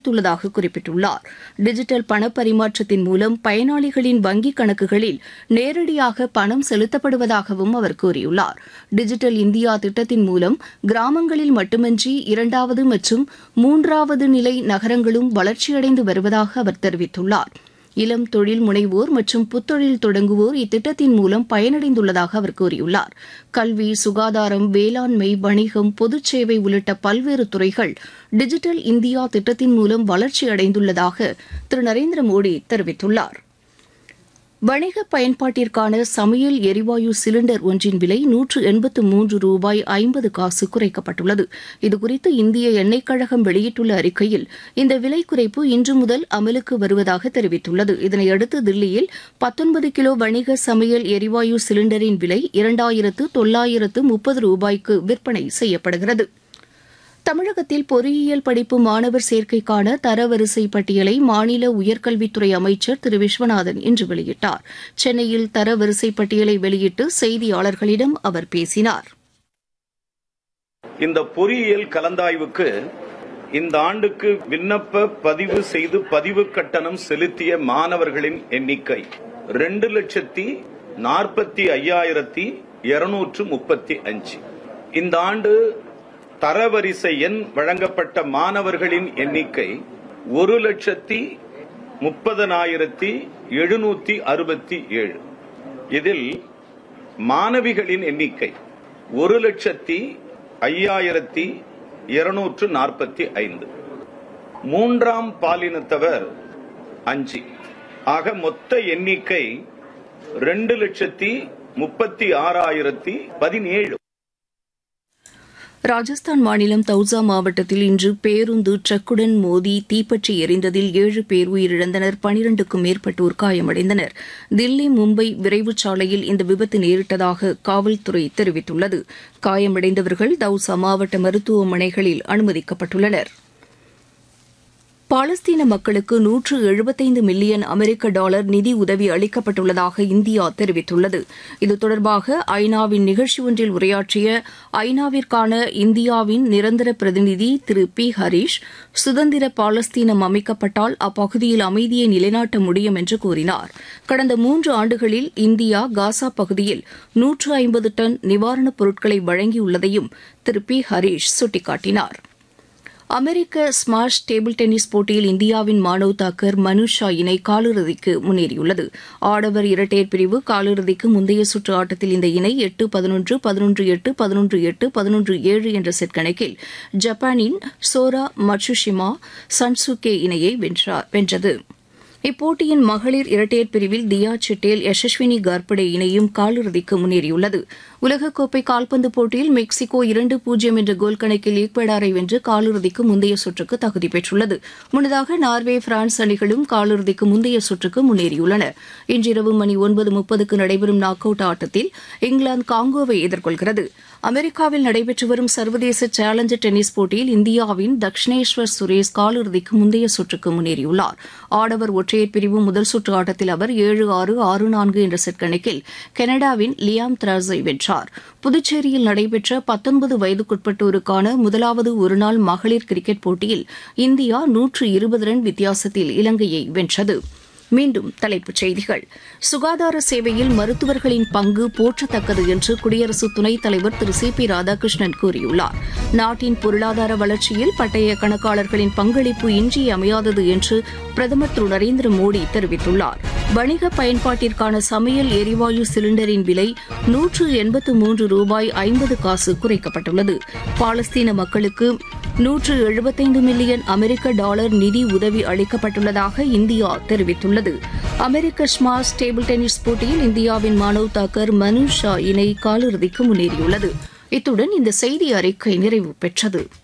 உள்ளதாக குறிப்பிட்டுள்ளார் டிஜிட்டல் பணப்பரிமாற்றத்தின் மூலம் பயனாளிகளின் வங்கிக் கணக்குகளில் நேரடியாக பணம் செலுத்தப்படுவதாகவும் அவர் கூறியுள்ளார் டிஜிட்டல் இந்தியா திட்டத்தின் மூலம் கிராமங்களில் மட்டுமின்றி இரண்டாவது மற்றும் மூன்றாவது நிலை நகரங்களும் வளர்ச்சியடைந்து வருவதாக அவர் தெரிவித்துள்ளார் இளம் தொழில் முனைவோர் மற்றும் புத்தொழில் தொடங்குவோர் இத்திட்டத்தின் மூலம் பயனடைந்துள்ளதாக அவர் கூறியுள்ளார் கல்வி சுகாதாரம் வேளாண்மை வணிகம் பொதுச் சேவை உள்ளிட்ட பல்வேறு துறைகள் டிஜிட்டல் இந்தியா திட்டத்தின் மூலம் வளர்ச்சியடைந்துள்ளதாக திரு நரேந்திர மோடி தெரிவித்துள்ளார் வணிக பயன்பாட்டிற்கான சமையல் எரிவாயு சிலிண்டர் ஒன்றின் விலை நூற்று எண்பத்து மூன்று ரூபாய் ஐம்பது காசு குறைக்கப்பட்டுள்ளது இதுகுறித்து இந்திய எண்ணெய் கழகம் வெளியிட்டுள்ள அறிக்கையில் இந்த விலை குறைப்பு இன்று முதல் அமலுக்கு வருவதாக தெரிவித்துள்ளது இதனையடுத்து தில்லியில் பத்தொன்பது கிலோ வணிக சமையல் எரிவாயு சிலிண்டரின் விலை இரண்டாயிரத்து தொள்ளாயிரத்து முப்பது ரூபாய்க்கு விற்பனை செய்யப்படுகிறது தமிழகத்தில் பொறியியல் படிப்பு மாணவர் சேர்க்கைக்கான தரவரிசை பட்டியலை மாநில உயர்கல்வித்துறை அமைச்சர் திரு விஸ்வநாதன் இன்று வெளியிட்டார் சென்னையில் தரவரிசை பட்டியலை வெளியிட்டு செய்தியாளர்களிடம் அவர் பேசினார் இந்த பொறியியல் கலந்தாய்வுக்கு இந்த ஆண்டுக்கு விண்ணப்ப பதிவு செய்து பதிவு கட்டணம் செலுத்திய மாணவர்களின் எண்ணிக்கை ரெண்டு லட்சத்தி நாற்பத்தி ஐயாயிரத்தி இருநூற்று முப்பத்தி அஞ்சு இந்த ஆண்டு தரவரிசை எண் வழங்கப்பட்ட மாணவர்களின் எண்ணிக்கை ஒரு லட்சத்தி முப்பதனாயிரத்தி எழுநூத்தி அறுபத்தி ஏழு இதில் மாணவிகளின் எண்ணிக்கை ஒரு லட்சத்தி ஐயாயிரத்தி இருநூற்று நாற்பத்தி ஐந்து மூன்றாம் பாலினத்தவர் அஞ்சு ஆக மொத்த எண்ணிக்கை ரெண்டு லட்சத்தி முப்பத்தி ஆறாயிரத்தி பதினேழு ராஜஸ்தான் மாநிலம் தௌசா மாவட்டத்தில் இன்று பேருந்து ட்ரக்குடன் மோதி தீப்பற்றி எரிந்ததில் ஏழு பேர் உயிரிழந்தனர் பனிரண்டுக்கும் மேற்பட்டோர் காயமடைந்தனர் தில்லி மும்பை விரைவுச் சாலையில் இந்த விபத்து நேரிட்டதாக காவல்துறை தெரிவித்துள்ளது காயமடைந்தவர்கள் தௌசா மாவட்ட மருத்துவமனைகளில் அனுமதிக்கப்பட்டுள்ளனா் பாலஸ்தீன மக்களுக்கு நூற்று எழுபத்தைந்து மில்லியன் அமெரிக்க டாலர் நிதி உதவி அளிக்கப்பட்டுள்ளதாக இந்தியா தெரிவித்துள்ளது இது தொடர்பாக ஐநாவின் நிகழ்ச்சி ஒன்றில் உரையாற்றிய ஐநாவிற்கான இந்தியாவின் நிரந்தர பிரதிநிதி திரு பி ஹரீஷ் சுதந்திர பாலஸ்தீனம் அமைக்கப்பட்டால் அப்பகுதியில் அமைதியை நிலைநாட்ட முடியும் என்று கூறினார் கடந்த மூன்று ஆண்டுகளில் இந்தியா காசா பகுதியில் நூற்று ஐம்பது டன் நிவாரணப் பொருட்களை வழங்கியுள்ளதையும் திரு பி ஹரீஷ் சுட்டிக்காட்டினாா் அமெரிக்க ஸ்மாஷ் டேபிள் டென்னிஸ் போட்டியில் இந்தியாவின் மானவ் தாக்கர் மனுஷ் ஷா இணை காலிறுதிக்கு முன்னேறியுள்ளது ஆடவர் இரட்டையர் பிரிவு காலிறுதிக்கு முந்தைய சுற்று ஆட்டத்தில் இந்த இணை எட்டு பதினொன்று பதினொன்று எட்டு பதினொன்று எட்டு பதினொன்று ஏழு என்ற செட் கணக்கில் ஜப்பானின் சோரா மட்சுஷிமா சன்சுகே இணையை வென்றது இப்போட்டியின் மகளிர் இரட்டையர் பிரிவில் தியா சிட்டேல் யசஸ்வினி கார்படே இணையும் காலிறுதிக்கு முன்னேறியுள்ளது உலகக்கோப்பை கால்பந்து போட்டியில் மெக்சிகோ இரண்டு பூஜ்ஜியம் என்ற கோல் கணக்கில் ஈக்வடாரை வென்று காலிறுதிக்கு முந்தைய சுற்றுக்கு தகுதி பெற்றுள்ளது முன்னதாக நார்வே பிரான்ஸ் அணிகளும் காலிறுதிக்கு முந்தைய சுற்றுக்கு முன்னேறியுள்ளன இன்றிரவு மணி ஒன்பது முப்பதுக்கு நடைபெறும் நாக் அவுட் ஆட்டத்தில் இங்கிலாந்து காங்கோவை எதிர்கொள்கிறது அமெரிக்காவில் நடைபெற்று வரும் சர்வதேச சேலஞ்சர் டென்னிஸ் போட்டியில் இந்தியாவின் தக்ஷனேஸ்வர் சுரேஷ் காலிறுதிக்கு முந்தைய சுற்றுக்கு முன்னேறியுள்ளார் ஆடவர் ஒற்றையர் பிரிவு முதல் சுற்று ஆட்டத்தில் அவர் ஏழு ஆறு ஆறு நான்கு என்ற செட் கணக்கில் கனடாவின் லியாம் திராஸை வென்றார் புதுச்சேரியில் நடைபெற்ற பத்தொன்பது வயதுக்குட்பட்டோருக்கான முதலாவது ஒருநாள் மகளிர் கிரிக்கெட் போட்டியில் இந்தியா நூற்று இருபது ரன் வித்தியாசத்தில் இலங்கையை வென்றது மீண்டும் தலைப்புச் செய்திகள் சுகாதார சேவையில் மருத்துவர்களின் பங்கு போற்றத்தக்கது என்று குடியரசு துணைத் தலைவர் திரு சி பி ராதாகிருஷ்ணன் கூறியுள்ளார் நாட்டின் பொருளாதார வளர்ச்சியில் பட்டய கணக்காளர்களின் பங்களிப்பு இன்றியமையாதது என்று பிரதமர் திரு நரேந்திர மோடி தெரிவித்துள்ளார் வணிக பயன்பாட்டிற்கான சமையல் எரிவாயு சிலிண்டரின் விலை நூற்று எண்பத்து மூன்று ரூபாய் ஐம்பது காசு குறைக்கப்பட்டுள்ளது பாலஸ்தீன மக்களுக்கு நூற்று எழுபத்தைந்து மில்லியன் அமெரிக்க டாலர் நிதி உதவி அளிக்கப்பட்டுள்ளதாக இந்தியா தெரிவித்துள்ளது அமெரிக்க ஸ்மாஷ் டேபிள் டென்னிஸ் போட்டியில் இந்தியாவின் மானவ் தாக்கர் மனு ஷா இணை காலிறுதிக்கு முன்னேறியுள்ளது இத்துடன் இந்த செய்தி அறிக்கை நிறைவு பெற்றது